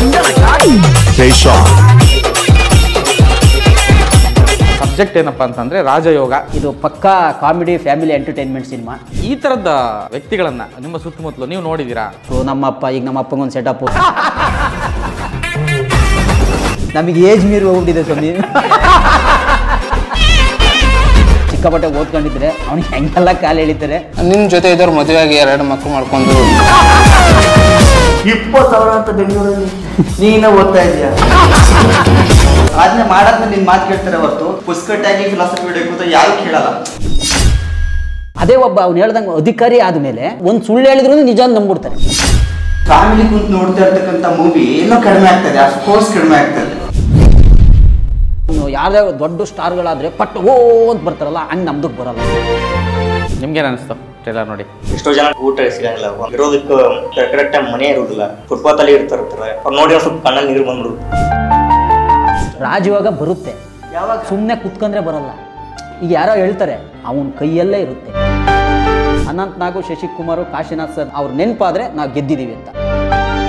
subject ಏನಪ್ಪಾ ಅಂತಂದ್ರೆ ರಾಜಯೋಗ ಇದು ಪಕ್ಕಾ ಕಾಮಿಡಿ ಫ್ಯಾಮಿಲಿ ಎಂಟರ್ಟೈನ್ಮೆಂಟ್ ಸಿನಿಮಾ ಈ ತರದ ವ್ಯಕ್ತಿಗಳನ್ನ ನಿಮ್ಮ ಸುತ್ತಮುತ್ತಲು ನೀವು ನೋಡಿದೀರಾ ಸೊ ನಮ್ಮಪ್ಪ ಈಗ ನಮ್ಮ ಅಪ್ಪಗೊಂದು ಸೆಟಪ್ ನಮಗೆ ಏಜ್ ಮೀರಿ ಹೋಗ್ಬಿಟ್ಟಿದೆ ಸ್ವಾಮಿ ಸಿಕ್ಕಾಪಟ್ಟೆ ಓದ್ಕೊಂಡಿದ್ರೆ ಅವ್ನಿಗೆ ಹೆಂಗೆಲ್ಲ ಕಾಲು ಎಳಿತಾರೆ ನಿಮ್ ಜೊತೆ ಇದ್ದವ್ರು ಮದುವೆ ಆಗಿ ಎರಡು ಮಕ್ಕಳು ಮಾಡ್ಕೊಂಡು ಇಪ್ಪತ್ತು ಸಾವಿರ ಅಂತ ಬೆಂಗಳೂರಲ್ಲಿ ನೀನ ಓದ್ತಾ ಇದೀಯ ಅದನ್ನ ಮಾಡಾದ್ಮೇಲೆ ನಿನ್ ಮಾತು ಕೇಳ್ತಾರೆ ಹೊರತು ಪುಸ್ತಕಟ್ಟಾಗಿ ಫಿಲಾಸಫಿ ಹೊಡಿಬೇಕು ಅಂತ ಯಾರು ಕೇಳಲ್ಲ ಅದೇ ಒಬ್ಬ ಅವ್ನು ಹೇಳ್ದಂಗೆ ಅಧಿಕಾರಿ ಆದಮೇಲೆ ಒಂದು ಸುಳ್ಳು ಹೇಳಿದ್ರು ನಿಜ ಅಂತ ನಂಬಿಡ್ತಾರೆ ಫ್ಯಾಮಿಲಿ ಕುಂತು ನೋಡ್ತಾ ಇರ್ತಕ್ಕಂಥ ಮೂವಿ ಏನೋ ಕಡಿಮೆ ಆಗ್ತದೆ ಅಫ್ಕೋರ್ಸ್ ಕಡಿಮೆ ಆಗ್ತದೆ ಇನ್ನು ಯಾರದೇ ದೊಡ್ಡ ಸ್ಟಾರ್ಗಳಾದ್ರೆ ಪಟ್ ಓ ಅಂತ ಬರ್ತಾರಲ್ಲ ಹಂಗೆ ನಮ್ದಕ್ಕೆ ಬರಲ್ಲ ನಿಮ್ಗೇನು ಅನಿಸ್ತು ಟ್ರೇಲರ್ ನೋಡಿ ಎಷ್ಟೋ ಜನ ಊಟ ಸಿಗಂಗಿಲ್ಲ ಇರೋದಕ್ಕೆ ಕರೆಕ್ಟ್ ಟೈಮ್ ಮನೆ ಇರೋದಿಲ್ಲ ಫುಟ್ಪಾತ್ ಅಲ್ಲಿ ಇರ್ತಿರ್ತಾರೆ ಅವ್ರು ನೋಡಿ ಒಂದ್ ಸ್ವಲ್ಪ ಕಣ್ಣಲ್ಲಿ ನೀರು ಬಂದ್ಬಿಡು ರಾಜಯೋಗ ಬರುತ್ತೆ ಯಾವಾಗ ಸುಮ್ಮನೆ ಕುತ್ಕೊಂಡ್ರೆ ಬರಲ್ಲ ಈಗ ಯಾರೋ ಹೇಳ್ತಾರೆ ಅವನ ಕೈಯಲ್ಲೇ ಇರುತ್ತೆ ಅನಂತ್ ನಾಗು ಶಶಿಕುಮಾರು ಕಾಶಿನಾಥ್ ಸರ್ ಅವ್ರ ನೆನಪಾದ್ರೆ ನಾವು ಗೆದ್ದಿದ್ದೀವಿ ಅಂತ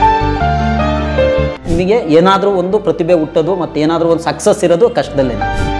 ನಿಮಗೆ ಏನಾದರೂ ಒಂದು ಪ್ರತಿಭೆ ಹುಟ್ಟೋದು ಮತ್ತು ಏನಾದರೂ ಒಂದು ಸಕ್ಸಸ್ ಇರೋದು ಕಷ್ಟದಲ್ಲೇ